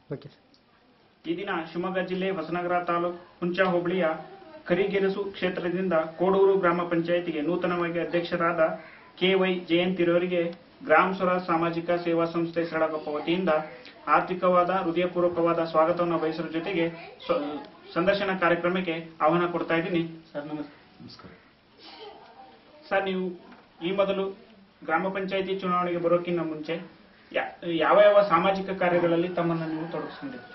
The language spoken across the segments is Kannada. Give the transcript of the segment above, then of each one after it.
ಓಕೆ ಈ ದಿನ ಶಿವಮೊಗ್ಗ ಜಿಲ್ಲೆ ಹೊಸನಗರ ತಾಲೂಕು ಹುಂಚಾ ಹೋಬಳಿಯ ಕರಿಗೆರಸು ಕ್ಷೇತ್ರದಿಂದ ಕೋಡೂರು ಗ್ರಾಮ ಪಂಚಾಯಿತಿಗೆ ನೂತನವಾಗಿ ಅಧ್ಯಕ್ಷರಾದ ಕೆವೈ ಜಯಂತಿರವರಿಗೆ ಗ್ರಾಮ ಸ್ವರಾಜ್ ಸಾಮಾಜಿಕ ಸೇವಾ ಸಂಸ್ಥೆ ಸರಳಗೊಪ್ಪ ವತಿಯಿಂದ ಆರ್ಥಿಕವಾದ ಹೃದಯಪೂರ್ವಕವಾದ ಸ್ವಾಗತವನ್ನು ಬಯಸುವ ಜೊತೆಗೆ ಸ್ವ- ಸಂದರ್ಶನ ಕಾರ್ಯಕ್ರಮಕ್ಕೆ ಆಹ್ವಾನ ಕೊಡ್ತಾ ಇದ್ದೀನಿ ಸರ್ ನಮಸ್ತೆ ನಮಸ್ಕಾರ ಸರ್ ನೀವು ಈ ಮೊದಲು ಗ್ರಾಮ ಪಂಚಾಯಿತಿ ಚುನಾವಣೆಗೆ ಬರೋಕ್ಕಿಂತ ಮುಂಚೆ ಯಾ- ಯಾವ ಯಾವ ಸಾಮಾಜಿಕ ಕಾರ್ಯಗಳಲ್ಲಿ ತಮ್ಮನ್ನು ನೀವು ತೊಡಗಿಸ್ಕೊಂಡಿದ್ದೀರಿ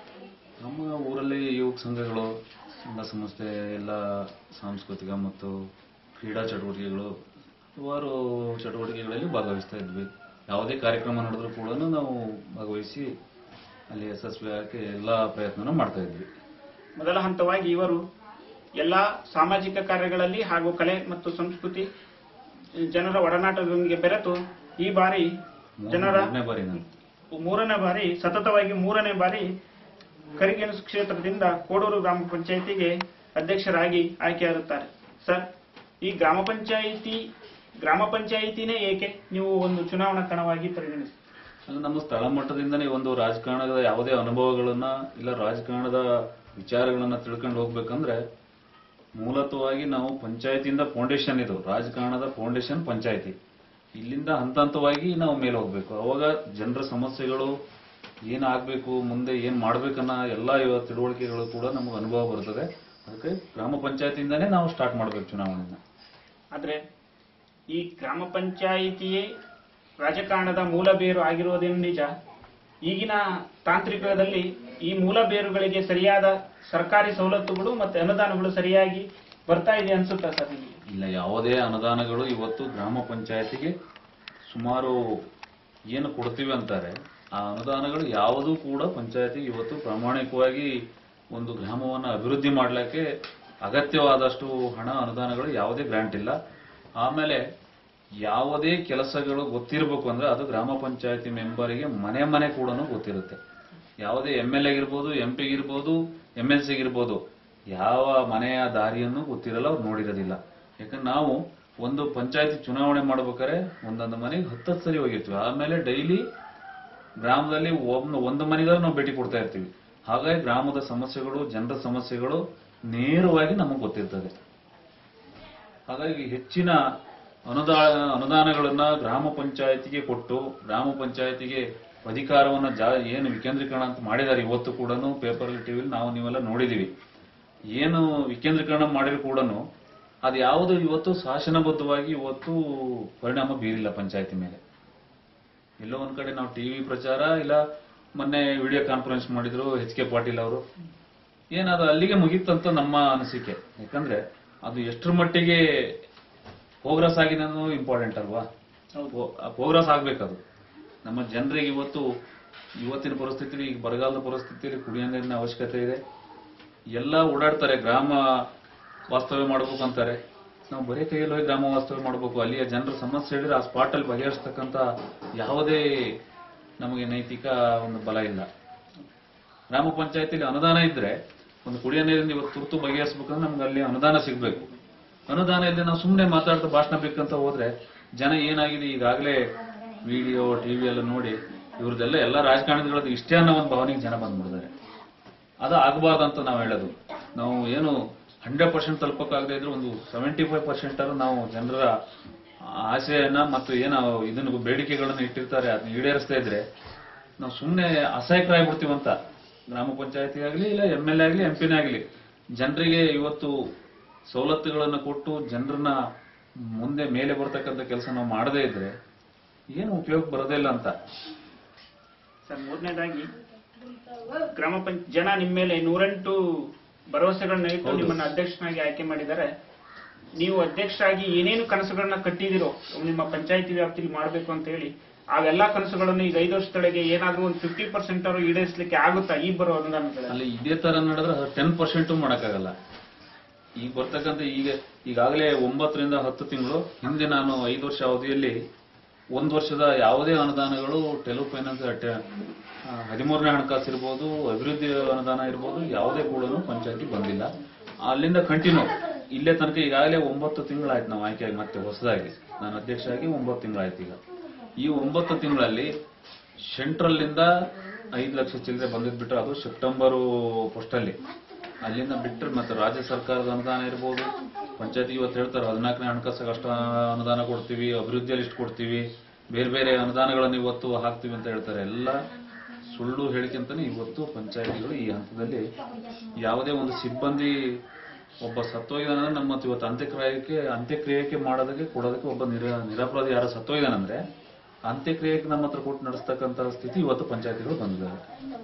ನಮ್ಮ ಊರಲ್ಲಿ ಯುವಕ ಸಂಘಗಳು ಸಂಘ ಸಂಸ್ಥೆ ಎಲ್ಲ ಸಾಂಸ್ಕೃತಿಕ ಮತ್ತು ಕ್ರೀಡಾ ಚಟುವಟಿಕೆಗಳು ಹಲವಾರು ಚಟುವಟಿಕೆಗಳಲ್ಲಿ ಭಾಗವಹಿಸ್ತಾ ಇದ್ವಿ ಯಾವುದೇ ಕಾರ್ಯಕ್ರಮ ನಡೆದ್ರೂ ಕೂಡ ನಾವು ಭಾಗವಹಿಸಿ ಅಲ್ಲಿ ಯಶಸ್ವಿ ಆಗಕ್ಕೆ ಎಲ್ಲ ಪ್ರಯತ್ನನೂ ಮಾಡ್ತಾ ಇದ್ವಿ ಮೊದಲ ಹಂತವಾಗಿ ಇವರು ಎಲ್ಲಾ ಸಾಮಾಜಿಕ ಕಾರ್ಯಗಳಲ್ಲಿ ಹಾಗೂ ಕಲೆ ಮತ್ತು ಸಂಸ್ಕೃತಿ ಜನರ ಒಡನಾಟದೊಂದಿಗೆ ಬೆರೆತು ಈ ಬಾರಿ ಜನರ ಮೂರನೇ ಬಾರಿ ನಾನು ಮೂರನೇ ಬಾರಿ ಸತತವಾಗಿ ಮೂರನೇ ಬಾರಿ ಕರಿಗೆಣಸು ಕ್ಷೇತ್ರದಿಂದ ಕೋಡೂರು ಗ್ರಾಮ ಪಂಚಾಯಿತಿಗೆ ಅಧ್ಯಕ್ಷರಾಗಿ ಆಯ್ಕೆಯಾಗುತ್ತಾರೆ ಸರ್ ಈ ಗ್ರಾಮ ಪಂಚಾಯಿತಿ ಗ್ರಾಮ ಪಂಚಾಯಿತಿನೇ ಏಕೆ ನೀವು ಒಂದು ಚುನಾವಣಾ ಕಣವಾಗಿ ಪರಿಗಣಿಸಿ ಅದು ನಮ್ಮ ಸ್ಥಳ ಮಟ್ಟದಿಂದನೇ ಒಂದು ರಾಜಕಾರಣದ ಯಾವುದೇ ಅನುಭವಗಳನ್ನ ಇಲ್ಲ ರಾಜಕಾರಣದ ವಿಚಾರಗಳನ್ನ ತಿಳ್ಕೊಂಡು ಹೋಗ್ಬೇಕಂದ್ರೆ ಮೂಲತಃವಾಗಿ ನಾವು ಪಂಚಾಯತಿಯಿಂದ ಫೌಂಡೇಶನ್ ಇದು ರಾಜಕಾರಣದ ಫೌಂಡೇಶನ್ ಪಂಚಾಯತಿ ಇಲ್ಲಿಂದ ಹಂತ ಹಂತವಾಗಿ ನಾವು ಮೇಲೆ ಹೋಗ್ಬೇಕು ಅವಾಗ ಜನರ ಸಮಸ್ಯೆಗಳು ಏನಾಗಬೇಕು ಮುಂದೆ ಏನ್ ಮಾಡ್ಬೇಕನ್ನ ಎಲ್ಲ ಇವ ತಿಳುವಳಿಕೆಗಳು ಕೂಡ ನಮಗೆ ಅನುಭವ ಬರ್ತದೆ ಅದಕ್ಕೆ ಗ್ರಾಮ ಪಂಚಾಯತಿಯಿಂದನೇ ನಾವು ಸ್ಟಾರ್ಟ್ ಮಾಡ್ಬೇಕು ಚುನಾವಣೆನ ಆದ್ರೆ ಈ ಗ್ರಾಮ ಪಂಚಾಯಿತಿಯೇ ರಾಜಕಾರಣದ ಮೂಲ ಬೇರು ಆಗಿರುವುದೇನು ನಿಜ ಈಗಿನ ತಾಂತ್ರಿಕದಲ್ಲಿ ಈ ಮೂಲ ಬೇರುಗಳಿಗೆ ಸರಿಯಾದ ಸರ್ಕಾರಿ ಸವಲತ್ತುಗಳು ಮತ್ತೆ ಅನುದಾನಗಳು ಸರಿಯಾಗಿ ಬರ್ತಾ ಇದೆ ಅನ್ಸುತ್ತಾ ಸರ್ ನಿಮಗೆ ಇಲ್ಲ ಯಾವುದೇ ಅನುದಾನಗಳು ಇವತ್ತು ಗ್ರಾಮ ಪಂಚಾಯತಿಗೆ ಸುಮಾರು ಏನು ಕೊಡ್ತೀವಿ ಅಂತಾರೆ ಆ ಅನುದಾನಗಳು ಯಾವುದೂ ಕೂಡ ಪಂಚಾಯತಿ ಇವತ್ತು ಪ್ರಾಮಾಣಿಕವಾಗಿ ಒಂದು ಗ್ರಾಮವನ್ನು ಅಭಿವೃದ್ಧಿ ಮಾಡಲಿಕ್ಕೆ ಅಗತ್ಯವಾದಷ್ಟು ಹಣ ಅನುದಾನಗಳು ಯಾವುದೇ ಗ್ರಾಂಟ್ ಇಲ್ಲ ಆಮೇಲೆ ಯಾವುದೇ ಕೆಲಸಗಳು ಗೊತ್ತಿರಬೇಕು ಅಂದ್ರೆ ಅದು ಗ್ರಾಮ ಪಂಚಾಯತಿ ಮೆಂಬರಿಗೆ ಮನೆ ಮನೆ ಕೂಡ ಗೊತ್ತಿರುತ್ತೆ ಯಾವುದೇ ಎಮ್ ಎಲ್ ಎಗಿರ್ಬೋದು ಎಂ ಪಿಗಿರ್ಬೋದು ಎಮ್ ಎಲ್ ಸಿಗಿರ್ಬೋದು ಯಾವ ಮನೆಯ ದಾರಿಯನ್ನು ಗೊತ್ತಿರಲ್ಲ ಅವ್ರು ನೋಡಿರೋದಿಲ್ಲ ಯಾಕಂದ್ರೆ ನಾವು ಒಂದು ಪಂಚಾಯತಿ ಚುನಾವಣೆ ಮಾಡ್ಬೇಕಾದ್ರೆ ಒಂದೊಂದು ಮನೆಗೆ ಹತ್ತತ್ತು ಸರಿ ಹೋಗಿರ್ತೀವಿ ಆಮೇಲೆ ಡೈಲಿ ಗ್ರಾಮದಲ್ಲಿ ಒಂದು ಒಂದು ಮನೆಗಾದ್ರೂ ನಾವು ಭೇಟಿ ಕೊಡ್ತಾ ಇರ್ತೀವಿ ಹಾಗಾಗಿ ಗ್ರಾಮದ ಸಮಸ್ಯೆಗಳು ಜನರ ಸಮಸ್ಯೆಗಳು ನೇರವಾಗಿ ನಮಗೆ ಗೊತ್ತಿರ್ತದೆ ಹಾಗಾಗಿ ಹೆಚ್ಚಿನ ಅನುದಾನ ಅನುದಾನಗಳನ್ನ ಗ್ರಾಮ ಪಂಚಾಯತಿಗೆ ಕೊಟ್ಟು ಗ್ರಾಮ ಪಂಚಾಯತಿಗೆ ಅಧಿಕಾರವನ್ನ ಜಾ ಏನು ವಿಕೇಂದ್ರೀಕರಣ ಅಂತ ಮಾಡಿದ್ದಾರೆ ಇವತ್ತು ಕೂಡ ಪೇಪರ್ ಟಿವಿಲಿ ನಾವು ನೀವೆಲ್ಲ ನೋಡಿದೀವಿ ಏನು ವಿಕೇಂದ್ರೀಕರಣ ಮಾಡಿದ್ರು ಕೂಡ ಅದು ಯಾವುದು ಇವತ್ತು ಶಾಸನಬದ್ಧವಾಗಿ ಇವತ್ತು ಪರಿಣಾಮ ಬೀರಿಲ್ಲ ಪಂಚಾಯತಿ ಮೇಲೆ ಎಲ್ಲೋ ಒಂದ್ ಕಡೆ ನಾವು ಟಿವಿ ಪ್ರಚಾರ ಇಲ್ಲ ಮೊನ್ನೆ ವಿಡಿಯೋ ಕಾನ್ಫರೆನ್ಸ್ ಮಾಡಿದ್ರು ಎಚ್ ಕೆ ಪಾಟೀಲ್ ಅವರು ಏನದು ಅಲ್ಲಿಗೆ ಮುಗೀತಂತ ನಮ್ಮ ಅನಿಸಿಕೆ ಯಾಕಂದ್ರೆ ಅದು ಎಷ್ಟರ ಮಟ್ಟಿಗೆ ಪ್ರೋಗ್ರೆಸ್ ಆಗಿದೆ ಅನ್ನೋದು ಇಂಪಾರ್ಟೆಂಟ್ ಅಲ್ವಾ ಪ್ರೋಗ್ರೆಸ್ ಆಗ್ಬೇಕದು ನಮ್ಮ ಜನರಿಗೆ ಇವತ್ತು ಇವತ್ತಿನ ಪರಿಸ್ಥಿತಿಲಿ ಈಗ ಬರಗಾಲದ ಪರಿಸ್ಥಿತಿಯಲ್ಲಿ ಕುಡಿಯೋ ನೀರಿನ ಅವಶ್ಯಕತೆ ಇದೆ ಎಲ್ಲ ಓಡಾಡ್ತಾರೆ ಗ್ರಾಮ ವಾಸ್ತವ್ಯ ಮಾಡ್ಬೇಕು ಅಂತಾರೆ ನಾವು ಬರೀ ಕೈಯಲ್ಲಿ ಹೋಗಿ ಗ್ರಾಮ ವಾಸ್ತವ್ಯ ಮಾಡ್ಬೇಕು ಅಲ್ಲಿಯ ಜನರ ಸಮಸ್ಯೆ ಹೇಳಿದ್ರೆ ಆ ಸ್ಪಾಟ್ ಅಲ್ಲಿ ಬಗೆಹರಿಸ್ತಕ್ಕಂತ ಯಾವುದೇ ನಮಗೆ ನೈತಿಕ ಒಂದು ಬಲ ಇಲ್ಲ ಗ್ರಾಮ ಪಂಚಾಯತಿಲಿ ಅನುದಾನ ಇದ್ರೆ ಒಂದು ಕುಡಿಯೋ ನೀರಿನ ಇವತ್ತು ತುರ್ತು ಬಗೆಹರಿಸ್ಬೇಕಂದ್ರೆ ನಮ್ಗೆ ಅಲ್ಲಿ ಅನುದಾನ ಸಿಗ್ಬೇಕು ಅನುದಾನ ಇಲ್ಲದೆ ನಾವು ಸುಮ್ಮನೆ ಮಾತಾಡ್ತಾ ಭಾಷಣ ಬೇಕಂತ ಹೋದ್ರೆ ಜನ ಏನಾಗಿದೆ ಈಗಾಗಲೇ ವಿಡಿಯೋ ಟಿವಿ ಎಲ್ಲ ನೋಡಿ ಇವ್ರದ್ದೆಲ್ಲ ಎಲ್ಲ ರಾಜಕಾರಣಿಗಳದ್ದು ಇಷ್ಟೇ ಅನ್ನೋ ಒಂದು ಭಾವನೆಗೆ ಜನ ಬಂದ್ಬಿಡ್ತಾರೆ ಅದು ಆಗಬಾರ್ದಂತ ನಾವು ಹೇಳೋದು ನಾವು ಏನು ಹಂಡ್ರೆಡ್ ಪರ್ಸೆಂಟ್ ತಲುಪಕ್ಕಾಗದೇ ಇದ್ರೆ ಒಂದು ಸೆವೆಂಟಿ ಫೈವ್ ಪರ್ಸೆಂಟ್ ನಾವು ಜನರ ಆಸೆಯನ್ನ ಮತ್ತು ಏನು ಇದನ್ನು ಬೇಡಿಕೆಗಳನ್ನ ಇಟ್ಟಿರ್ತಾರೆ ಅದನ್ನ ಈಡೇರಿಸ್ತಾ ಇದ್ರೆ ನಾವು ಸುಮ್ಮನೆ ಅಸಹಾಯಕರಾಗ್ಬಿಡ್ತೀವಂತ ಗ್ರಾಮ ಪಂಚಾಯತಿ ಆಗಲಿ ಇಲ್ಲ ಎಮ್ ಎಲ್ ಎ ಆಗಲಿ ಎಂ ಪಿನೇ ಆಗಲಿ ಜನರಿಗೆ ಇವತ್ತು ಸವಲತ್ತುಗಳನ್ನು ಕೊಟ್ಟು ಜನರನ್ನ ಮುಂದೆ ಮೇಲೆ ಬರ್ತಕ್ಕಂಥ ಕೆಲಸ ನಾವು ಮಾಡದೇ ಇದ್ರೆ ಏನು ಉಪಯೋಗ ಬರೋದೇ ಇಲ್ಲ ಅಂತ ಸರ್ ಮೂರನೇದಾಗಿ ಗ್ರಾಮ ಪಂಚ ಜನ ನಿಮ್ಮ ಮೇಲೆ ನೂರೆಂಟು ಭರವಸೆಗಳನ್ನ ಇಟ್ಟು ಹೌದು. ನಿಮ್ಮನ್ನ ಅಧ್ಯಕ್ಷನಾಗಿ ಆಯ್ಕೆ ಮಾಡಿದ್ದಾರೆ ನೀವು ಅಧ್ಯಕ್ಷರಾಗಿ ಏನೇನು ಕನಸುಗಳನ್ನ ಕಟ್ಟಿದಿರೋ ನಿಮ್ಮ ಪಂಚಾಯತಿ ವ್ಯಾಪ್ತಿಲಿ ಮಾಡಬೇಕು ಅಂತ ಹೇಳಿ ಅವೆಲ್ಲಾ ಕನಸುಗಳನ್ನು ಈಗ ಐದು ವರ್ಷದೊಳಗೆ ಏನಾದ್ರೂ ಒಂದು ಫಿಫ್ಟಿ ಪರ್ಸೆಂಟ್ ಅವರು ಈಡೇರಿಸಲಿಕ್ಕೆ ಆಗುತ್ತಾ ಈ ಬರೋ ಅನುದಾನಗಳಲ್ಲಿ ಅಲ್ಲಿ ಇದೇ ತರ ನಡೆದ್ರೆ ಟೆನ್ ಪರ್ಸೆಂಟ್ ಮಾಡಕ್ಕಾಗಲ್ಲ ಈಗ ಬರ್ತಕ್ಕಂಥ ಈಗ ಈಗಾಗಲೇ ಒಂಬತ್ತರಿಂದ ಹತ್ತು ತಿಂಗಳು ಹಿಂದೆ ನಾನು ಐದು ವರ್ಷ ಅವಧಿಯಲ್ಲಿ ಒಂದು ವರ್ಷದ ಯಾವುದೇ ಅನುದಾನಗಳು ಟೆಲು ಫೈನಾನ್ಸ್ ಹದಿಮೂರನೇ ಹಣಕಾಸು ಇರ್ಬೋದು ಅಭಿವೃದ್ಧಿ ಅನುದಾನ ಇರ್ಬೋದು ಯಾವುದೇ ಕೂಡ ಪಂಚಾಯತಿ ಬಂದಿಲ್ಲ ಅಲ್ಲಿಂದ ಕಂಟಿನ್ಯೂ ಇಲ್ಲೇ ತನಕ ಈಗಾಗಲೇ ಒಂಬತ್ತು ತಿಂಗಳಾಯ್ತು ನಾವು ಆಯ್ಕೆಯಾಗಿ ಮತ್ತೆ ಹೊಸದಾಗಿ ನಾನು ಅಧ್ಯಕ್ಷ ಆಗಿ ಒಂಬತ್ತು ತಿಂಗಳಾಯ್ತು ಈಗ ಈ ಒಂಬತ್ತು ತಿಂಗಳಲ್ಲಿ ಸೆಂಟ್ರಲ್ ನಿಂದ ಐದು ಲಕ್ಷ ಚಿಲ್ಲರೆ ಬಂದಿದ್ ಬಿಟ್ರೆ ಅದು ಸೆಪ್ಟೆಂಬರು ಫಸ್ಟಲ್ಲಿ ಅಲ್ಲಿಂದ ಬಿಟ್ಟರೆ ಮತ್ತೆ ರಾಜ್ಯ ಸರ್ಕಾರದ ಅನುದಾನ ಇರ್ಬೋದು ಪಂಚಾಯತಿ ಇವತ್ತು ಹೇಳ್ತಾರೆ ಹದಿನಾಲ್ಕನೇ ಹಣಕಾಸಿಗೆ ಅಷ್ಟು ಅನುದಾನ ಕೊಡ್ತೀವಿ ಅಭಿವೃದ್ಧಿಯಲ್ಲಿ ಇಷ್ಟು ಕೊಡ್ತೀವಿ ಬೇರೆ ಬೇರೆ ಅನುದಾನಗಳನ್ನು ಇವತ್ತು ಹಾಕ್ತೀವಿ ಅಂತ ಹೇಳ್ತಾರೆ ಎಲ್ಲ ಸುಳ್ಳು ಹೇಳಿಕೆಂತಾನೆ ಇವತ್ತು ಪಂಚಾಯತಿಗಳು ಈ ಹಂತದಲ್ಲಿ ಯಾವುದೇ ಒಂದು ಸಿಬ್ಬಂದಿ ಒಬ್ಬ ಸತ್ತೋಗಿದಾನ ನಮ್ಮ ಇವತ್ತು ಅಂತ್ಯಕ್ರಿಯೆಗೆ ಅಂತ್ಯಕ್ರಿಯೆಗೆ ಮಾಡೋದಕ್ಕೆ ಕೊಡೋದಕ್ಕೆ ಒಬ್ಬ ನಿರ ನಿರಪರಾಧಿ ಯಾರು ಸತ್ತೋಗಿದಾನಂದ್ರೆ ಅಂತ್ಯಕ್ರಿಯೆಗೆ ನಮ್ಮ ಹತ್ರ ಕೊಟ್ಟು ನಡೆಸ್ತಕ್ಕಂಥ ಸ್ಥಿತಿ ಇವತ್ತು ಪಂಚಾಯತಿಗಳು ಬಂದಿದ್ದಾವೆ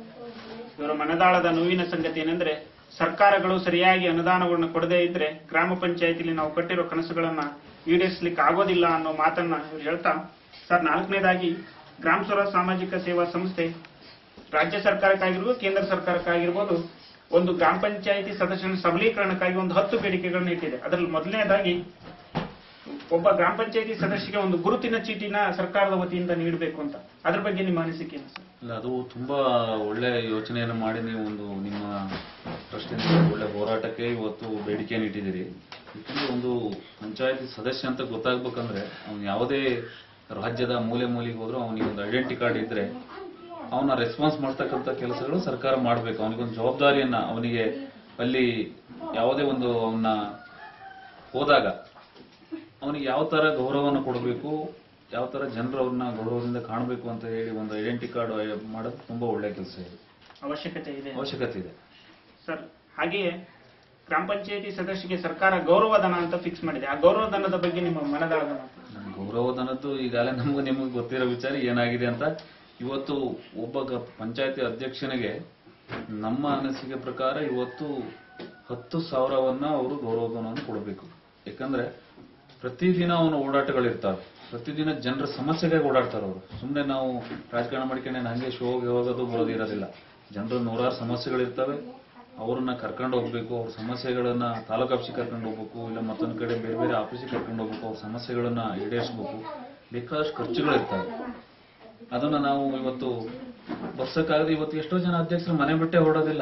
ಇವರ ಮನದಾಳದ ನೋವಿನ ಸಂಗತಿ ಏನೆಂದ್ರೆ ಸರ್ಕಾರಗಳು ಸರಿಯಾಗಿ ಅನುದಾನಗಳನ್ನು ಕೊಡದೇ ಇದ್ರೆ ಗ್ರಾಮ ಪಂಚಾಯತಿಲಿ ನಾವು ಕಟ್ಟಿರೋ ಕನಸುಗಳನ್ನ ಈಡೇರಿಸಲಿಕ್ಕೆ ಆಗೋದಿಲ್ಲ ಅನ್ನೋ ಮಾತನ್ನ ಇವ್ರು ಹೇಳ್ತಾ ಸರ್ ನಾಲ್ಕನೇದಾಗಿ ಗ್ರಾಮ ಸ್ವರಾಜ್ ಸಾಮಾಜಿಕ ಸೇವಾ ಸಂಸ್ಥೆ ರಾಜ್ಯ ಸರ್ಕಾರಕ್ಕಾಗಿರ್ಬೋದು ಕೇಂದ್ರ ಸರ್ಕಾರಕ್ಕಾಗಿರ್ಬೋದು ಒಂದು ಗ್ರಾಮ ಪಂಚಾಯತಿ ಸದಸ್ಯನ ಸಬಲೀಕರಣಕ್ಕಾಗಿ ಒಂದು ಹತ್ತು ಬೇಡಿಕೆಗಳನ್ನು ಇಟ್ಟಿದೆ ಅದರಲ್ಲಿ ಮೊದಲನೇದಾಗಿ ಒಬ್ಬ ಗ್ರಾಮ ಪಂಚಾಯತಿ ಸದಸ್ಯಗೆ ಒಂದು ಗುರುತಿನ ಚೀಟಿನ ಸರ್ಕಾರದ ವತಿಯಿಂದ ನೀಡಬೇಕು ಅಂತ ಅದ್ರ ಬಗ್ಗೆ ನಿಮ್ಮ ಅನಿಸಿಕೆ ಏನು ಸರ್ ಇಲ್ಲ ಅದು ತುಂಬಾ ಒಳ್ಳೆ ಯೋಚನೆಯನ್ನು ಮಾಡಿ ನೀವು ಒಂದು ನಿಮ್ಮ ಟ್ರಸ್ಟಿಂದ ಒಳ್ಳೆ ಹೋರಾಟಕ್ಕೆ ಇವತ್ತು ಬೇಡಿಕೆಯನ್ನು ಇಟ್ಟಿದ್ದೀರಿ ಯಾಕಂದ್ರೆ ಒಂದು ಪಂಚಾಯತಿ ಸದಸ್ಯ ಅಂತ ಗೊತ್ತಾಗ್ಬೇಕಂದ್ರೆ ಅವ್ನು ಯಾವುದೇ ರಾಜ್ಯದ ಮೂಲೆ ಮೂಲೆಗೆ ಹೋದ್ರೂ ಅವನಿಗೆ ಒಂದು ಐಡೆಂಟಿ ಕಾರ್ಡ್ ಇದ್ರೆ ಅವನ ರೆಸ್ಪಾನ್ಸ್ ಮಾಡ್ತಕ್ಕಂಥ ಕೆಲಸಗಳು ಸರ್ಕಾರ ಮಾಡಬೇಕು ಅವನಿಗೊಂದು ಜವಾಬ್ದಾರಿಯನ್ನ ಅವನಿಗೆ ಅಲ್ಲಿ ಯಾವುದೇ ಒಂದು ಅವನ್ನ ಹೋದಾಗ ಅವನಿಗೆ ಯಾವ ತರ ಗೌರವವನ್ನು ಕೊಡಬೇಕು ಯಾವ ತರ ಜನರು ಅವ್ರನ್ನ ಗೌರವದಿಂದ ಕಾಣಬೇಕು ಅಂತ ಹೇಳಿ ಒಂದು ಐಡೆಂಟಿ ಕಾರ್ಡ್ ಮಾಡೋದು ತುಂಬಾ ಒಳ್ಳೆ ಕೆಲಸ ಇದೆ ಅವಶ್ಯಕತೆ ಇದೆ ಅವಶ್ಯಕತೆ ಇದೆ ಸರ್ ಹಾಗೆಯೇ ಗ್ರಾಮ ಪಂಚಾಯತಿ ಸದಸ್ಯರಿಗೆ ಸರ್ಕಾರ ಗೌರವಧನ ಅಂತ ಫಿಕ್ಸ್ ಮಾಡಿದೆ ಆ ಗೌರವಧನದ ಬಗ್ಗೆ ನಿಮ್ಮ ಮನದಾಳದ ಮಾತು ನಮ್ಮ ಗೌರವಧನದ್ದು ಈಗಾಗಲೇ ನಮ್ಗೆ ನಿಮಗೆ ಗೊತ್ತಿರೋ ವಿಚಾರ ಏನಾಗಿದೆ ಅಂತ ಇವತ್ತು ಒಬ್ಬ ಗ- ಪಂಚಾಯತಿ ಅಧ್ಯಕ್ಷನಿಗೆ ನಮ್ಮ ಅನಿಸಿಕೆ ಪ್ರಕಾರ ಇವತ್ತು ಹತ್ತು ಸಾವಿರವನ್ನ ಅವರು ಗೌರವಧನವನ್ನು ಕೊಡಬೇಕು ಯಾಕಂದ್ರೆ ಪ್ರತಿದಿನ ಅವನ ಓಡಾಟಗಳಿರ್ತಾವೆ ಪ್ರತಿದಿನ ಜನರ ಸಮಸ್ಯೆಗಾಗಿ ಓಡಾಡ್ತಾರೆ ಅವರು ಸುಮ್ಮನೆ ನಾವು ರಾಜಕಾರಣ ಮಾಡ್ಕೊಂಡು ಹಂಗೆ ಶೋಗೆ ಹೋಗೋದು ಬರೋದು ಇರೋದಿಲ್ಲ ಜನರ ನೂರಾರು ಸಮಸ್ಯೆಗಳಿರ್ತವೆ ಅವ್ರನ್ನ ಕರ್ಕೊಂಡು ಹೋಗ್ಬೇಕು ಅವ್ರ ಸಮಸ್ಯೆಗಳನ್ನ ತಾಲೂಕು ಆಫೀಸಿಗೆ ಕರ್ಕೊಂಡು ಹೋಗ್ಬೇಕು ಇಲ್ಲ ಮತ್ತೊಂದು ಕಡೆ ಬೇರೆ ಬೇರೆ ಆಫೀಸಿಗೆ ಕರ್ಕೊಂಡು ಹೋಗ್ಬೇಕು ಅವ್ರ ಸಮಸ್ಯೆಗಳನ್ನ ಈಡೇರಿಸಬೇಕು ಬೇಕಾದಷ್ಟು ಖರ್ಚುಗಳಿರ್ತವೆ ಅದನ್ನ ನಾವು ಇವತ್ತು ಬರ್ಸಕ್ಕಾಗದೆ ಇವತ್ತು ಎಷ್ಟೋ ಜನ ಅಧ್ಯಕ್ಷರು ಮನೆ ಬಿಟ್ಟೆ ಹೊರಡೋದಿಲ್ಲ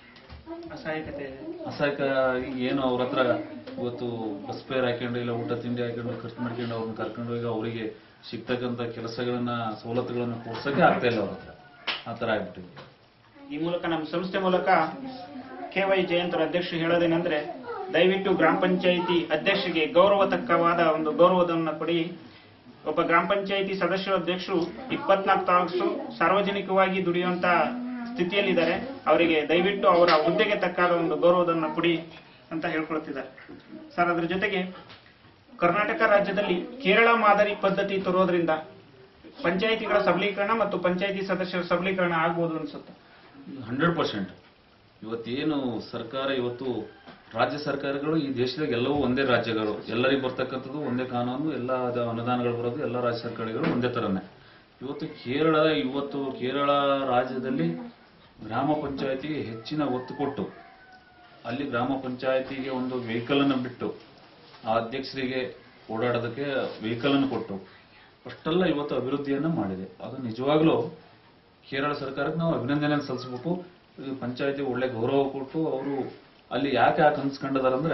ಅಸಹಾಯಕತೆ ಇದೆ ಅಸಹಾಯಕ ಏನು ಅವ್ರ ಹತ್ರ ಇವತ್ತು ಬಸ್ ಫೇರ್ ಹಾಕೊಂಡು ಇಲ್ಲ ಊಟ ತಿಂಡಿ ಹಾಕೊಂಡು ಖರ್ಚು ಮಾಡ್ಕೊಂಡು ಅವ್ರನ್ನ ಕರ್ಕೊಂಡು ಹೋಗಿ ಅವರಿಗೆ ಸಿಗ್ತಕ್ಕಂಥ ಕೆಲಸಗಳನ್ನ ಸವಲತ್ತುಗಳನ್ನ ಕೊಡ್ಸಕ್ಕೆ ಆಗ್ತಾ ಇಲ್ಲ ಅವ್ರ ಹತ್ರ ಆ ತರ ಆಗ್ಬಿಟ್ಟಿದೆ ಈ ಮೂಲಕ ನಮ್ಮ ಸಂಸ್ಥೆ ಮೂಲಕ ಕೆ ವೈ ಜಯಂತರ ಅಧ್ಯಕ್ಷರು ಹೇಳೋದೇನೆಂದ್ರೆ ದಯವಿಟ್ಟು ಗ್ರಾಮ ಪಂಚಾಯಿತಿ ಅಧ್ಯಕ್ಷರಿಗೆ ಗೌರವ ತಕ್ಕವಾದ ಒಂದು ಗೌರವಧನ ಕೊಡಿ ಒಬ್ಬ ಗ್ರಾಮ ಪಂಚಾಯಿತಿ ಸದಸ್ಯರು ಅಧ್ಯಕ್ಷರು ಇಪ್ಪತ್ನಾಲ್ಕು ತಾಸು ಸಾರ್ವಜನಿಕವಾಗಿ ದುಡಿಯುವಂತ ಸ್ಥಿತಿಯಲ್ಲಿದ್ದಾರೆ ಅವರಿಗೆ ದಯವಿಟ್ಟು ಅವರ ಹುದ್ದೆಗೆ ತಕ್ಕಾದ ಒಂದು ಗೌರವಧನ ಕೊಡಿ ಅಂತ ಹೇಳ್ಕೊಳ್ತಿದ್ದಾರೆ ಸರ್ ಅದರ ಜೊತೆಗೆ ಕರ್ನಾಟಕ ರಾಜ್ಯದಲ್ಲಿ ಕೇರಳ ಮಾದರಿ ಪದ್ಧತಿ ತರೋದ್ರಿಂದ ಪಂಚಾಯಿತಿಗಳ ಸಬಲೀಕರಣ ಮತ್ತು ಪಂಚಾಯಿತಿ ಸದಸ್ಯರ ಸಬಲೀಕರಣ ಆಗ್ಬೋದು ಅನ್ಸುತ್ತೆ ಹಂಡ್ರೆಡ್ ಪರ್ಸೆಂಟ್ ಇವತ್ತೇನು ಸರ್ಕಾರ ಇವತ್ತು ರಾಜ್ಯ ಸರ್ಕಾರಗಳು ಈ ದೇಶದಾಗ ಎಲ್ಲವೂ ಒಂದೇ ರಾಜ್ಯಗಳು ಎಲ್ಲರಿಗೂ ಬರ್ತಕ್ಕಂಥದ್ದು ಒಂದೇ ಕಾನೂನು ಎಲ್ಲ ಅದ ಅನುದಾನಗಳು ಬರೋದು ಎಲ್ಲ ರಾಜ್ಯ ಸರ್ಕಾರಗಳು ಒಂದೇ ತರನೇ ಇವತ್ತು ಕೇರಳ ಇವತ್ತು ಕೇರಳ ರಾಜ್ಯದಲ್ಲಿ ಗ್ರಾಮ ಪಂಚಾಯತಿಗೆ ಹೆಚ್ಚಿನ ಒತ್ತು ಕೊಟ್ಟು ಅಲ್ಲಿ ಗ್ರಾಮ ಪಂಚಾಯತಿಗೆ ಒಂದು ವೆಹಿಕಲ್ ಅನ್ನು ಬಿಟ್ಟು ಆ ಅಧ್ಯಕ್ಷರಿಗೆ ಓಡಾಡೋದಕ್ಕೆ ವೆಹಿಕಲ್ ಅನ್ನು ಕೊಟ್ಟು ಅಷ್ಟೆಲ್ಲ ಇವತ್ತು ಅಭಿವೃದ್ಧಿಯನ್ನ ಮಾಡಿದೆ ಅದು ನಿಜವಾಗ್ಲೂ ಕೇರಳ ಸರ್ಕಾರಕ್ಕೆ ನಾವು ಅಭಿನಂದನೆ ಸಲ್ಲಿಸಬೇಕು ಪಂಚಾಯತಿ ಒಳ್ಳೆ ಗೌರವ ಕೊಟ್ಟು ಅವರು ಅಲ್ಲಿ ಯಾಕೆ ಯಾಕೆ ಅನ್ಸ್ಕೊಂಡಿದಾರಂದ್ರೆ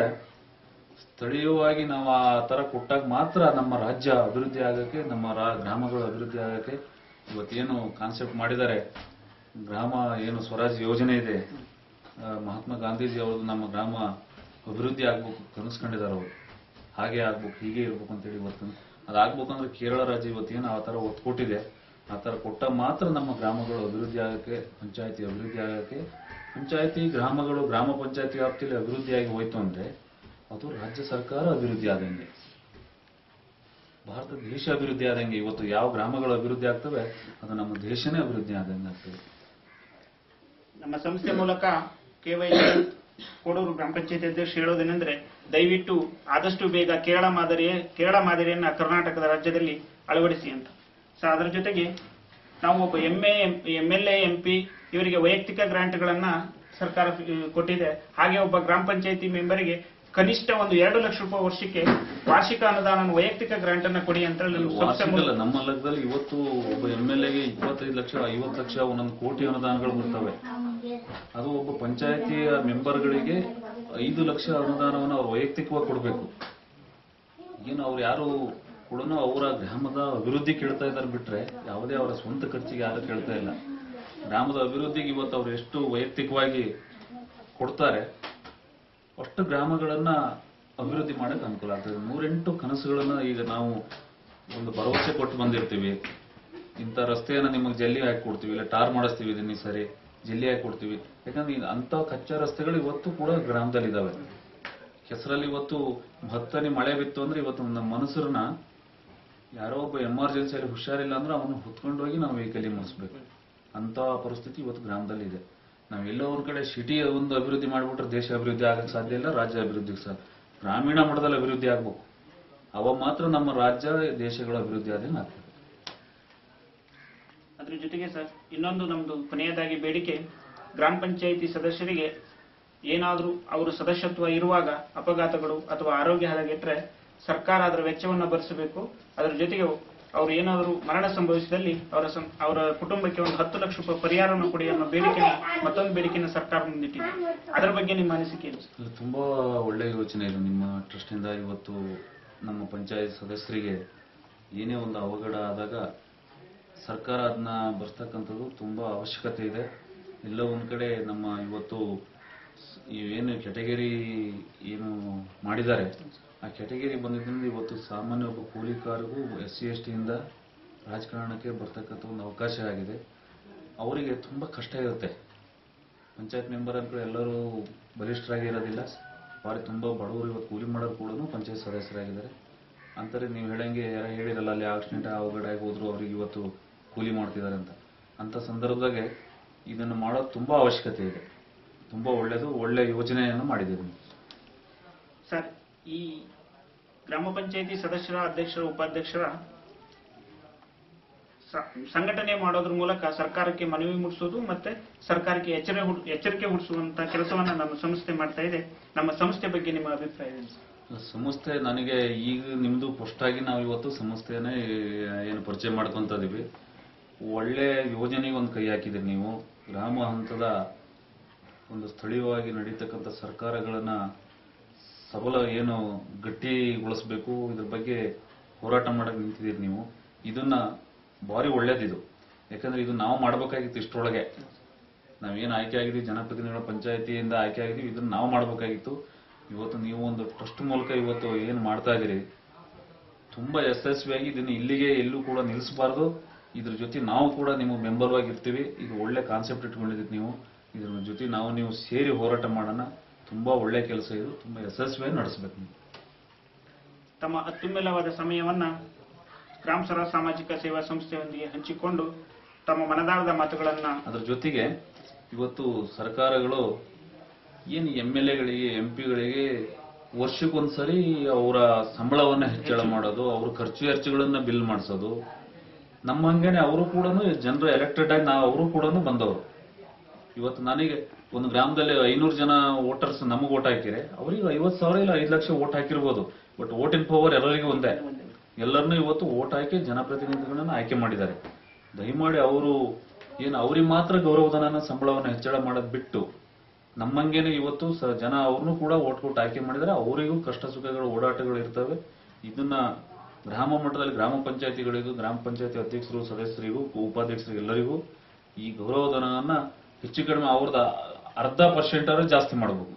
ಸ್ಥಳೀಯವಾಗಿ ನಾವು ಆ ತರ ಕೊಟ್ಟಾಗ ಮಾತ್ರ ನಮ್ಮ ರಾಜ್ಯ ಅಭಿವೃದ್ಧಿ ಆಗಕ್ಕೆ ನಮ್ಮ ರಾ- ಗ್ರಾಮಗಳು ಅಭಿವೃದ್ಧಿ ಆಗಕ್ಕೆ ಇವತ್ತೇನು ಕಾನ್ಸೆಪ್ಟ್ ಮಾಡಿದ್ದಾರೆ ಗ್ರಾಮ ಏನು ಸ್ವರಾಜ್ ಯೋಜನೆ ಇದೆ ಆ, ಮಹಾತ್ಮ ಗಾಂಧೀಜಿ ಅವ್ರದ್ದು ನಮ್ಮ ಗ್ರಾಮ ಅಭಿವೃದ್ಧಿ ಆಗ್ಬೇಕು ಕನಸ್ಕೊಂಡಿದ್ದಾರೆ ಅವರು ಹಾಗೆ ಆಗ್ಬೇಕು ಹೀಗೆ ಇರ್ಬೇಕು ಅಂತೇಳಿ ಇವತ್ತು ಅದಾಗ್ಬೇಕಂದ್ರೆ ಕೇರಳ ರಾಜ್ಯ ಇವತ್ತೇನು ಆ ತರ ಒತ್ತು ಕೊಟ್ಟಿದೆ ಆ ತರ ಕೊಟ್ಟ ಮಾತ್ರ ನಮ್ಮ ಗ್ರಾಮಗಳು ಅಭಿವೃದ್ಧಿ ಆಗಕ್ಕೆ ಪಂಚಾಯತಿ ಅಭಿವೃದ್ಧಿ ಆಗಕ್ಕೆ ಪಂಚಾಯತಿ ಗ್ರಾಮಗಳು ಗ್ರಾಮ ಪಂಚಾಯತಿ ವ್ಯಾಪ್ತಿಯಲ್ಲಿ ಅಭಿವೃದ್ಧಿಯಾಗಿ ಹೋಯ್ತು ಅಂದ್ರೆ ಅದು ರಾಜ್ಯ ಸರ್ಕಾರ ಅಭಿವೃದ್ಧಿ ಆದಂಗೆ ಭಾರತ ದೇಶ ಅಭಿವೃದ್ಧಿ ಆದಂಗೆ ಇವತ್ತು ಯಾವ ಗ್ರಾಮಗಳು ಅಭಿವೃದ್ಧಿ ಆಗ್ತವೆ ಅದು ನಮ್ಮ ದೇಶನೇ ಅಭಿವೃದ್ಧಿ ಆದಂಗೆ ಆಗ್ತದೆ ನಮ್ಮ ಸಂಸ್ಥೆ ಮೂಲಕ ಕೆವೈ ಕೋಡೂರು ಗ್ರಾಮ ಪಂಚಾಯತಿ ಅಧ್ಯಕ್ಷರು ಹೇಳೋದೇನೆಂದ್ರೆ ದಯವಿಟ್ಟು ಆದಷ್ಟು ಬೇಗ ಕೇರಳ ಮಾದರಿಯ ಕೇರಳ ಮಾದರಿಯನ್ನ ಕರ್ನಾಟಕದ ರಾಜ್ಯದಲ್ಲಿ ಅಳವಡಿಸಿ ಅಂತ ಸೊ ಅದರ ಜೊತೆಗೆ ನಾವು ಒಬ್ಬ M A M L A M P ಇವರಿಗೆ ವೈಯಕ್ತಿಕ ಗ್ರಾಂಟ್ಗಳನ್ನ ಸರ್ಕಾರ ಆ, ಕೊಟ್ಟಿದೆ ಹಾಗೆ ಒಬ್ಬ ಗ್ರಾಮ ಪಂಚಾಯತಿ ಮೆಂಬರಿಗೆ ಕನಿಷ್ಠ ಒಂದು ಎರಡು ಲಕ್ಷ ರೂಪಾಯಿ ವರ್ಷಕ್ಕೆ ವಾರ್ಷಿಕ ಅನುದಾನ ವೈಯಕ್ತಿಕ ಗ್ರಾಂಟ್ ಅನ್ನ ಕೊಡಿ ಅಂತ ಹೇಳಿ ನಮ್ಮ ಸಂಸ್ಥೆ ವಾರ್ಷಿಕ ಮೂಲಕ ಅಲ್ಲ, ನಮ್ಮ ಲೆಕ್ಕದಲ್ಲಿ ಇವತ್ತು ಒಬ್ಬ ಎಂ ಎಲ್ ಎಗೆ ಇಪ್ಪತ್ತೈದು ಲಕ್ಷ ಐವತ್ತು ಲಕ್ಷ ಒಂದೊಂದು ಕೋಟಿ ಅನುದಾನಗಳು ಬರ್ತವೆ ಅದು ಒಬ್ಬ ಪಂಚಾಯತಿಯ ಮೆಂಬರ್ಗಳಿಗೆ ಐದು ಲಕ್ಷ ಅನುದಾನವನ್ನು ಅವ್ರು ವೈಯಕ್ತಿಕವಾಗಿ ಕೊಡಬೇಕು ಏನು ಅವ್ರು ಯಾರು ಕೂಡ ಅವರ ಗ್ರಾಮದ ಅಭಿವೃದ್ಧಿ ಕೇಳ್ತಾ ಇದ್ದಾರೆ ಬಿಟ್ರೆ ಯಾವುದೇ ಅವರ ಸ್ವಂತ ಖರ್ಚಿಗೆ ಯಾರು ಕೇಳ್ತಾ ಇಲ್ಲ ಗ್ರಾಮದ ಅಭಿವೃದ್ಧಿಗೆ ಇವತ್ತು ಅವ್ರು ಎಷ್ಟು ವೈಯಕ್ತಿಕವಾಗಿ ಕೊಡ್ತಾರೆ ಅಷ್ಟು ಗ್ರಾಮಗಳನ್ನ ಅಭಿವೃದ್ಧಿ ಮಾಡಕ್ ಅನುಕೂಲ ಆಗ್ತದೆ ನೂರೆಂಟು ಕನಸುಗಳನ್ನ ಈಗ ನಾವು ಒಂದು ಭರವಸೆ ಕೊಟ್ಟು ಬಂದಿರ್ತೀವಿ ಇಂಥ ರಸ್ತೆಯನ್ನ ನಿಮಗೆ ಜಲ್ಲಿ ಹಾಕಿ ಕೊಡ್ತೀವಿ ಇಲ್ಲ ಟಾರ್ ಮಾಡಿಸ್ತೀವಿ ಇದನ್ನ ಈ ಸರಿ ಜಲ್ಲಿ ಹಾಕಿ ಕೊಡ್ತೀವಿ ಯಾಕಂದ್ರೆ ಈಗ ಅಂತ ಕಚ್ಚಾ ರಸ್ತೆಗಳು ಇವತ್ತು ಕೂಡ ಗ್ರಾಮದಲ್ಲಿ ಇದಾವೆ ಹೆಸರಲ್ಲಿ ಇವತ್ತು ಹತ್ತನೇ ಮಳೆ ಬಿತ್ತು ಅಂದ್ರೆ ಇವತ್ತು ನಮ್ಮ ಮನುಷ್ಯರನ್ನ ಯಾರೋ ಒಬ್ಬ ಎಮರ್ಜೆನ್ಸಿಯಲ್ಲಿ ಹುಷಾರಿಲ್ಲ ಅಂದ್ರೆ ಅವನು ಹೊತ್ಕೊಂಡೋಗಿ ನಾವು ವೆಹಿಕಲ್ ಮಾಡಿಸ್ಬೇಕು ಅಂತ ಪರಿಸ್ಥಿತಿ ಇವತ್ತು ಗ್ರಾಮದಲ್ಲಿ ಇದೆ ನಾವು ಎಲ್ಲೋ ಒಂದ್ ಕಡೆ ಸಿಟಿ ಒಂದು ಅಭಿವೃದ್ಧಿ ಮಾಡ್ಬಿಟ್ರೆ ದೇಶ ಅಭಿವೃದ್ಧಿ ಆಗಕ್ಕೆ ಸಾಧ್ಯ ಇಲ್ಲ ರಾಜ್ಯ ಅಭಿವೃದ್ಧಿಗೆ ಸಾಧ್ಯ ಗ್ರಾಮೀಣ ಮಟ್ಟದಲ್ಲಿ ಅಭಿವೃದ್ಧಿ ಆಗ್ಬೇಕು ಅವಾಗ ಮಾತ್ರ ನಮ್ಮ ರಾಜ್ಯ ದೇಶಗಳ ಅಭಿವೃದ್ಧಿ ಆದಂಗೆ ಆಗ್ತದೆ ಅದ್ರ ಜೊತೆಗೆ ಸರ್ ಇನ್ನೊಂದು ನಮ್ದು ಕೊನೆಯದಾಗಿ ಬೇಡಿಕೆ ಗ್ರಾಮ ಪಂಚಾಯಿತಿ ಸದಸ್ಯರಿಗೆ ಏನಾದರೂ ಅವರು ಸದಸ್ಯತ್ವ ಇರುವಾಗ ಅಪಘಾತಗಳು ಅಥವಾ ಆರೋಗ್ಯ ಹದಗೆಟ್ರೆ ಸರ್ಕಾರ ಅದರ ವೆಚ್ಚವನ್ನು ಭರಿಸಬೇಕು ಅದರ ಜೊತೆಗೆ ಅವರು ಏನಾದರೂ ಮರಣ ಸಂಭವಿಸಿದಲ್ಲಿ ಅವರ ಸಂ- ಅವರ ಕುಟುಂಬಕ್ಕೆ ಒಂದು ಹತ್ತು ಲಕ್ಷ ರೂಪಾಯಿ ಪರಿಹಾರವನ್ನು ಕೊಡಿ ಅನ್ನೋ ಬೇಡಿಕೆ ಮತ್ತೊಂದು ಬೇಡಿಕೆಯನ್ನು ಸರ್ಕಾರ ಮುಂದಿಟ್ಟಿದೆ ಅದರ ಬಗ್ಗೆ ನಿಮ್ಮ ಅನಿಸಿಕೆ ಏನು ಸರ್ ಇದು ತುಂಬಾ ಒಳ್ಳೆಯ ಯೋಚನೆ ಇದು ನಿಮ್ಮ ಟ್ರಸ್ಟಿಂದ ಇವತ್ತು ನಮ್ಮ ಪಂಚಾಯತ್ ಸದಸ್ಯರಿಗೆ ಏನೇ ಒಂದು ಅವಘಡ ಆದಾಗ ಸರ್ಕಾರ ಅದನ್ನ ಬರ್ಸ್ತಕ್ಕಂಥದ್ದು ತುಂಬಾ ಅವಶ್ಯಕತೆ ಇದೆ ಎಲ್ಲ ಒಂದ್ ಕಡೆ ನಮ್ಮ ಇವತ್ತು ಸ್- ಈ ಏನು ಕೆಟಗರಿ ಏನು ಮಾಡಿದ್ದಾರೆ ಆ ಕೆಟಗರಿ ಬಂದಿದ್ದರಿಂದ ಇವತ್ತು ಸಾಮಾನ್ಯ ಒಬ್ಬ ಕೂಲಿಕಾರರಿಗೂ ಎಸ್ ಸಿ ಎಸ್ ಟಿಯಿಂದ ರಾಜಕಾರಣಕ್ಕೆ ಬರ್ತಕ್ಕಂಥ ಒಂದು ಅವಕಾಶ ಆಗಿದೆ ಅವರಿಗೆ ತುಂಬಾ ಕಷ್ಟ ಇರುತ್ತೆ ಪಂಚಾಯತ್ ಮೆಂಬರ್ ಅಂತ ಎಲ್ಲರೂ ಬಲಿಷ್ಠರಾಗಿ ಇರೋದಿಲ್ಲ ಭಾರಿ ತುಂಬಾ ಬಡವರು ಇವತ್ತು ಕೂಲಿ ಮಾಡೋರು ಕೂಡ ಪಂಚಾಯತ್ ಸದಸ್ಯರಾಗಿದ್ದಾರೆ ಅಂತಾರೆ ನೀವು ಹೇಳಂಗೆ ಯಾರೋ ಹೇಳಿರಲ್ಲ ಅಲ್ಲಿ ಆಕ್ಸಿಡೆಂಟ್ ಅವಘಡ ಆಗಿ ಹೋದ್ರು ಅವ್ರಿಗೆ ಇವತ್ತು ಕೂಲಿ ಮಾಡ್ತಿದ್ದಾರೆ ಅಂತ ಅಂತ ಸಂದರ್ಭದಾಗೆ ಇದನ್ನು ಮಾಡೋದು ತುಂಬಾ ಅವಶ್ಯಕತೆ ಇದೆ ತುಂಬಾ ಒಳ್ಳೇದು ಒಳ್ಳೆ ಯೋಜನೆಯನ್ನು ಮಾಡಿದ್ದೀರಿ ನೀವು ಸರ್ ಈ ಗ್ರಾಮ ಪಂಚಾಯಿತಿ ಸದಸ್ಯರ ಅಧ್ಯಕ್ಷರ ಉಪಾಧ್ಯಕ್ಷರ ಸ- ಸಂಘಟನೆ ಮಾಡೋದ್ರ ಮೂಲಕ ಸರ್ಕಾರಕ್ಕೆ ಮನವಿ ಮುಟ್ಟಿಸೋದು ಮತ್ತೆ ಸರ್ಕಾರಕ್ಕೆ ಎಚ್ಚರ ಹುಡ್- ಎಚ್ಚರಿಕೆ ಹುಟ್ಟಿಸುವಂತ ಕೆಲಸವನ್ನ ನಮ್ಮ ಸಂಸ್ಥೆ ಮಾಡ್ತಾ ಇದೆ ನಮ್ಮ ಸಂಸ್ಥೆ ಬಗ್ಗೆ ನಿಮ್ಮ ಅಭಿಪ್ರಾಯ ಏನು ಸರ್? ಸಂಸ್ಥೆ ನನಗೆ ಈಗ ನಿಮ್ದು ಪುಷ್ಟಾಗಿ ನಾವು ಇವತ್ತು ಸಂಸ್ಥೆನೇ ಏನು ಪರಿಚಯ ಮಾಡ್ಕೊಂತ ಇದೀವಿ ಒಳ್ಳೆ ಯೋಜನೆಗೆ ಒಂದು ಕೈ ಹಾಕಿದ್ರಿ ನೀವು ಗ್ರಾಮ ಹಂತದ ಒಂದು ಸ್ಥಳೀಯವಾಗಿ ನಡೀತಕ್ಕಂಥ ಸರ್ಕಾರಗಳನ್ನ ಸಬಲ ಏನು ಗಟ್ಟಿಗೊಳಿಸ್ಬೇಕು ಇದ್ರ ಬಗ್ಗೆ ಹೋರಾಟ ಮಾಡಕ್ ನಿಂತಿದ್ದೀರಿ ನೀವು ಇದನ್ನ ಭಾರಿ ಒಳ್ಳೇದಿದು ಯಾಕಂದ್ರೆ ಇದು ನಾವು ಮಾಡ್ಬೇಕಾಗಿತ್ತು ಇಷ್ಟರೊಳಗೆ ನಾವೇನು ಆಯ್ಕೆ ಆಗಿದ್ದೀವಿ ಜನಪ್ರತಿನಿಧಿಗಳ ಪಂಚಾಯತಿಯಿಂದ ಆಯ್ಕೆ ಆಗಿದ್ದೀವಿ ಇದನ್ನ ನಾವು ಮಾಡ್ಬೇಕಾಗಿತ್ತು ಇವತ್ತು ನೀವು ಒಂದು ಟ್ರಸ್ಟ್ ಮೂಲಕ ಇವತ್ತು ಏನು ಮಾಡ್ತಾ ಇದ್ದೀರಿ ತುಂಬಾ ಯಶಸ್ವಿಯಾಗಿ ಇದನ್ನ ಇಲ್ಲಿಗೆ ಎಲ್ಲೂ ಕೂಡ ನಿಲ್ಲಿಸಬಾರ್ದು ಇದ್ರ ಜೊತೆ ನಾವು ಕೂಡ ನಿಮ್ಮ ಮೆಂಬರ್ ಆಗಿರ್ತೀವಿ ಇದು ಒಳ್ಳೆ ಕಾನ್ಸೆಪ್ಟ್ ಇಟ್ಕೊಂಡಿದ್ದೀರಿ ನೀವು ಇದ್ರ ಜೊತೆ ನಾವು ನೀವು ಸೇರಿ ಹೋರಾಟ ಮಾಡೋಣ ತುಂಬಾ ಒಳ್ಳೆ ಕೆಲಸ ಇದು ತುಂಬಾ ಯಶಸ್ವಿಯಾಗಿ ನಡೆಸಬೇಕು ನೀವು ತಮ್ಮ ಅತ್ಯುನ್ನತವಾದ ಸಮಯವನ್ನ ಗ್ರಾಮ ಸರ ಸಾಮಾಜಿಕ ಸೇವಾ ಸಂಸ್ಥೆಯೊಂದಿಗೆ ಹಂಚಿಕೊಂಡು ತಮ್ಮ ಮನದಾಳದ ಮಾತುಗಳನ್ನ ಅದ್ರ ಜೊತೆಗೆ ಇವತ್ತು ಸರ್ಕಾರಗಳು ಏನು ಎಂ ಎಲ್ ಎಗಳಿಗೆ ಎಂ ಪಿಗಳಿಗೆ ವರ್ಷಕ್ಕೊಂದ್ಸರಿ ಅವರ ಸಂಬಳವನ್ನ ಹೆಚ್ಚಳ ಮಾಡೋದು ಅವ್ರ ಖರ್ಚು ವೆಚ್ಚಗಳನ್ನ ಬಿಲ್ ಮಾಡಿಸೋದು ನಮ್ಮ ಹಂಗೇನೆ ಅವರು ಕೂಡ ಜನರು ಎಲೆಕ್ಟೆಡ್ ಆಗಿ ನಾವು ಅವರು ಕೂಡ ಬಂದವರು ಇವತ್ತು ನನಗೆ ಒಂದು ಗ್ರಾಮದಲ್ಲಿ ಐನೂರು ಜನ ವೋಟರ್ಸ್ ನಮಗೆ ಓಟ್ ಹಾಕಿರೆ ಅವರಿಗೆ ಐವತ್ತು ಸಾವಿರ ಇಲ್ಲ ಐದು ಲಕ್ಷ ಓಟ್ ಹಾಕಿರ್ಬೋದು ಬಟ್ ಓಟಿನ ಪವರ್ ಎಲ್ಲರಿಗೂ ಒಂದೇ ಎಲ್ಲರನ್ನೂ ಇವತ್ತು ಓಟ್ ಹಾಕಿ ಜನಪ್ರತಿನಿಧಿಗಳನ್ನ ಆಯ್ಕೆ ಮಾಡಿದ್ದಾರೆ ದಯಮಾಡಿ ಅವರು ಏನು ಅವ್ರಿಗೆ ಮಾತ್ರ ಗೌರವಧನ ಸಂಬಳವನ್ನು ಹೆಚ್ಚಳ ಮಾಡೋದ್ ಬಿಟ್ಟು ನಮ್ಮಂಗೇನೆ ಇವತ್ತು ಸ ಜನ ಅವ್ರನ್ನೂ ಕೂಡ ಓಟ್ ಕೊಟ್ಟು ಆಯ್ಕೆ ಮಾಡಿದರೆ ಅವರಿಗೂ ಕಷ್ಟ ಸುಖಗಳು ಓಡಾಟಗಳು ಇರ್ತವೆ ಇದನ್ನ ಗ್ರಾಮ ಮಟ್ಟದಲ್ಲಿ ಗ್ರಾಮ ಪಂಚಾಯತಿಗಳಿಗೂ ಗ್ರಾಮ ಪಂಚಾಯತಿ ಅಧ್ಯಕ್ಷರು ಸದಸ್ಯರಿಗೂ ಉಪಾಧ್ಯಕ್ಷರಿಗೂ ಎಲ್ಲರಿಗೂ ಈ ಗೌರವಧನವನ್ನ ಹೆಚ್ಚು ಕಡಿಮೆ ಅವ್ರದ್ದು ಅರ್ಧ ಪರ್ಸೆಂಟ್ ಜಾಸ್ತಿ ಮಾಡಬೇಕು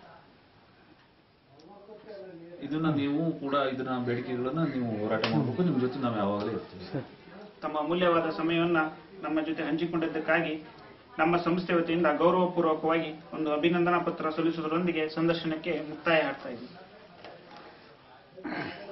ಇದನ್ನ ನೀವು ಕೂಡ ಇದನ್ನ ಬೇಡಿಕೆಗಳನ್ನ ನೀವು ಹೋರಾಟ ಮಾಡಬೇಕು ನಿಮ್ ಜೊತೆ ನಾವು ಯಾವಾಗಲೂ ಇರ್ತೀವಿ ತಮ್ಮ ಅಮೂಲ್ಯವಾದ ಸಮಯವನ್ನ ನಮ್ಮ ಜೊತೆ ಹಂಚಿಕೊಂಡಿದ್ದಕ್ಕಾಗಿ ನಮ್ಮ ಸಂಸ್ಥೆ ವತಿಯಿಂದ ಗೌರವಪೂರ್ವಕವಾಗಿ ಒಂದು ಅಭಿನಂದನಾ ಪತ್ರ ಸಲ್ಲಿಸುವುದರೊಂದಿಗೆ ಸಂದರ್ಶನಕ್ಕೆ ಮುಕ್ತಾಯ ಹಾಡ್ತಾ ಇದ್ದೀವಿ